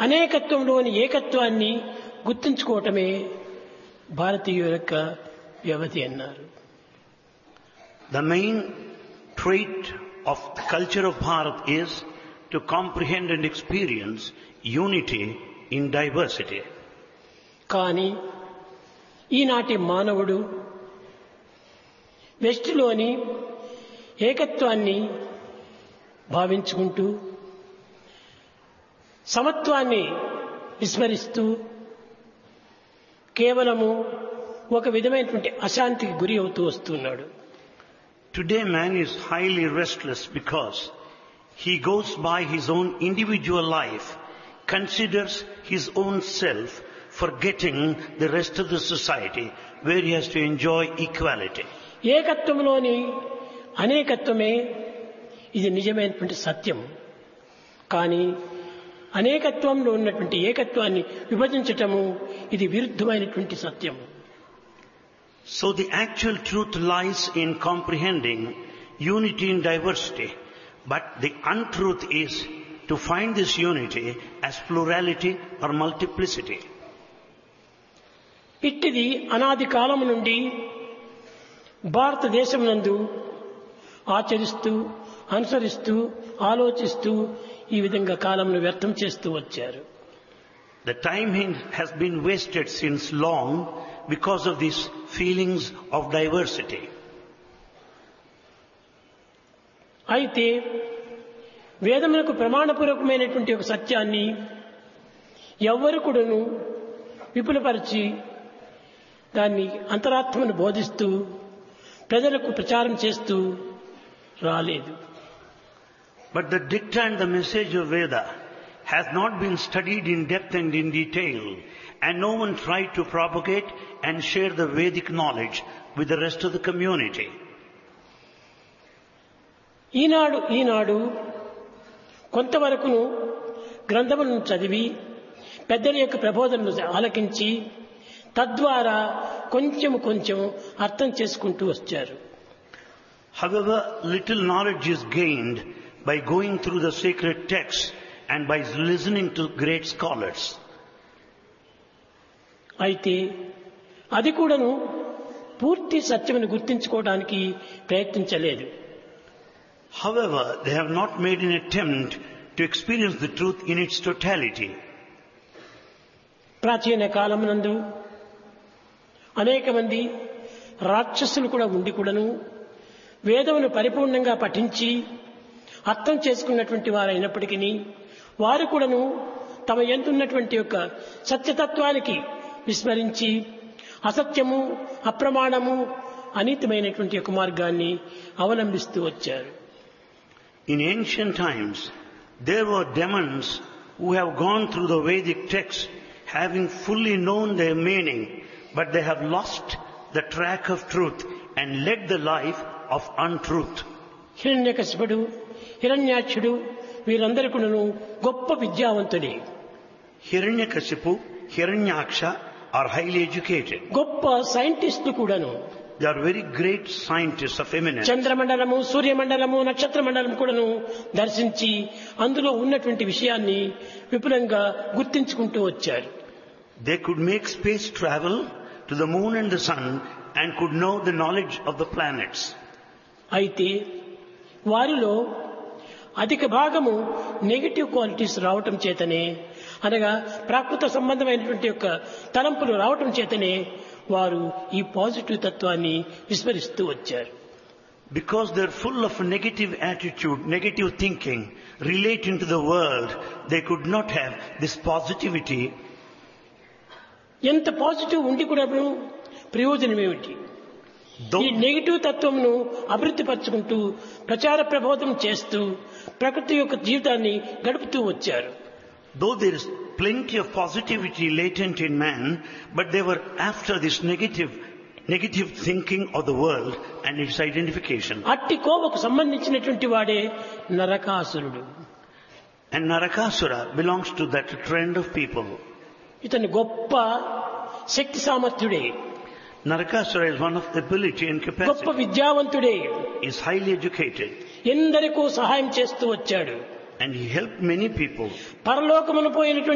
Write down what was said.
అనేకత్వంలోని ఏకత్వాన్ని గుర్తుంచుకోవటమే భారతీయుల యొక్క వ్యవధి అన్నారు The main trait of the culture of Bharat is to comprehend and experience unity in diversity. కానీ ఈనాటి మానవుడు వెస్ట్లోని ఏకత్వాన్ని భావించుకుంటూ సమత్వాన్ని విస్మరిస్తూ కేవలము ఒక విధమైనటువంటి అశాంతికి గురి అవుతూ వస్తున్నాడు Today man is highly restless because he goes by his own individual life, considers his own self, forgetting the rest of the society where he has to enjoy equality. ఏకత్వంలోని అనేకత్వమే ఇది నిజమైనటువంటి సత్యం కానీ అనేకత్వంలో ఉన్నటువంటి ఏకత్వాన్ని విభజించటము ఇది విరుద్ధమైనటువంటి సత్యం So the actual truth lies in comprehending unity in diversity, but the untruth is to find this unity as plurality or multiplicity. ఇట్టిది అనాది కాలం నుండి భారతదేశం నందు ఆచరిస్తూ అనుసరిస్తూ ఆలోచిస్తూ ఈ విధంగా కాలంను వ్యర్థం చేస్తూ వచ్చారు The time hin- has been wasted since long because of these feelings of diversity. అయితే వేదములకు ప్రమాణపూర్వకమైనటువంటి ఒక సత్యాన్ని ఎవ్వరు కూడాను విపులపరిచి దాన్ని అంతరాత్మను బోధిస్తూ ప్రజలకు ప్రచారం చేస్తూ రాలేదు But the dicta and the message of Veda has not been studied in depth and in detail, and no one tried to propagate and share the Vedic knowledge with the rest of the community. ఈనాడు ఈనాడు కొంతవరకును గ్రంథములను చదివి పెద్దల యొక్క ప్రబోధనను ఆలకించి తద్వారా కొంచెం కొంచెం అర్థం చేసుకుంటూ వచ్చారు However, little knowledge is gained by going through the sacred texts and by listening to great scholars. అయితే అది కూడాను పూర్తి సత్యమును గుర్తించుకోవడానికి ప్రయత్నించలేదు However, they have not made an attempt to experience the truth in its totality. ప్రాచీన కాలమునందు అనేక మంది రాక్షసులు కూడా ఉండి కూడాను వేదమును పరిపూర్ణంగా పఠించి అర్థం చేసుకున్నటువంటి వారైనప్పటికీ వారు కూడాను తమ ఎందున్నటువంటి యొక్క సత్యతత్వానికి విస్మరించి అసత్యము అప్రమాణము అనీతమైనటువంటి యొక్క మార్గాన్ని అవలంబిస్తూ వచ్చారు In ancient times, there were demons who have gone through the Vedic texts having fully known their meaning, but they have lost the track of truth and led the life of untruth. హిరణ్యకశిపుడు హిరణ్యాక్షుడు వీరందరికీ గొప్ప విద్యావంతుడే Hiranyakasipu, Hiranyaksha are highly educated. గొప్ప సైంటిస్టులు కూడాను They are very great scientists of eminence. చంద్రమండలము సూర్యమండలము నక్షత్ర మండలం కూడాను దర్శించి అందులో ఉన్నటువంటి విషయాన్ని విపులంగా గుర్తించుకుంటూ వచ్చారు They could make space travel to the moon and the sun and could know the knowledge of the planets. అయితే వారిలో అధిక భాగము నెగిటివ్ క్వాలిటీస్ రావటం చేతనే అనగా ప్రాకృత సంబంధమైనటువంటి యొక్క తలంపులు రావటం చేతనే వారు ఈ పాజిటివ్ తత్వాన్ని విస్మరిస్తూ వచ్చారు Because they're full of negative attitude, negative thinking relating to the world, they could not have this positivity. ఎంత పాజిటివ్ ఉండి కూడా ప్రయోజనం ఏమిటి ఈ Though, నెగిటివ్ తత్వంను అభివృద్ధి పరుచుకుంటూ ప్రచార ప్రబోధం చేస్తూ ప్రకృతి యొక్క జీవితాన్ని గడుపుతూ వచ్చారు though there is plenty of positivity latent in man, but they were after this negative, negative thinking of the world and its identification. అట్టి కోవకు సంబంధించినటువంటి వాడే నరకాసురుడు And Narakasura belongs to that trend of people. ఇతను గొప్ప శక్తి సామర్థ్యుడే Narakasura is one of ability and గొప్ప capacity. విద్యావంతుడే is highly educated ఎందరికో సహాయం చేస్తూ వచ్చాడు and he helped many people. పరలోకమును పోయినటువంటి